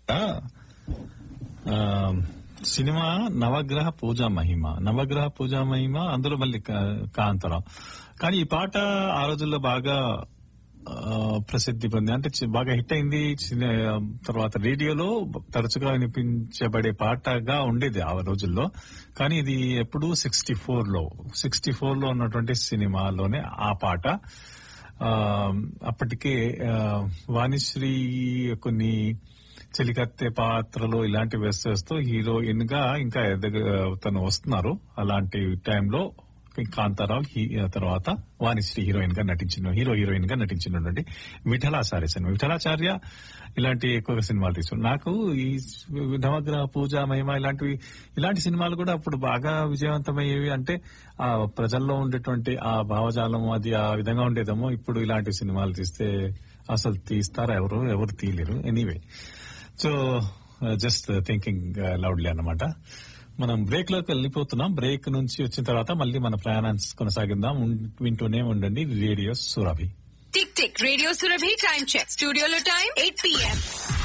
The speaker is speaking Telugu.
ఆ, సినిమా నవగ్రహ పూజా మహిమ నవగ్రహ పూజా మహిమ అందులో మళ్ళీ కా- కాంతారావు కానీ ఈ పాట ఆ రోజుల్లో బాగా ఆ, ప్రసిద్ధి పొంది అంటే చి- బాగా హిట్ అయింది చిన్న- తర్వాత రేడియోలో తరచుగా వినిపించబడే పాటగా ఉండేది ఆ రోజుల్లో కానీ ఇది ఎప్పుడు సిక్స్టీ ఫోర్ లో సిక్స్టీ ఫోర్ లో ఉన్నటువంటి సినిమాలోనే ఆ పాట ఆ, అప్పటికే ఆ, వాణిశ్రీ కొన్ని చెలికత్తె పాత్రలో ఇలాంటి వేస్తూ హీరోయిన్ గా ఇంకా ఎదగ తను వస్తున్నారు అలాంటి టైంలో కాంతారావు హీ- తర్వాత వాణిశ్రీ హీరోయిన్ గా నటించిన హీరో హీరోయిన్ గా నటించినటువంటి విఠలాచార్య సినిమా విఠలాచార్య ఇలాంటి ఎక్కువగా సినిమాలు తీసుకున్నారు నాకు ఈ నవగ్రహ పూజ మహిమ ఇలాంటివి ఇలాంటి సినిమాలు కూడా అప్పుడు బాగా విజయవంతమయ్యేవి అంటే ఆ ప్రజల్లో ఉండేటువంటి ఆ భావజాలం అది ఆ విధంగా ఉండేదేమో ఇప్పుడు ఇలాంటి సినిమాలు తీస్తే అసలు తీస్తారా ఎవరు ఎవరు తీయలేరు anyway so just thinking loudly అన్నమాట మనం బ్రేక్ లోకి వెళ్ళిపోతున్నాం బ్రేక్ నుంచి వచ్చిన తర్వాత మళ్ళీ మన ప్రయాణాన్ని కొనసాగిద్దాం ఉం- వింటూనే ఉండండి radio Surabhi tick tick radio Surabhi time check స్టూడియోలో టైం ఎయిట్ పిఎం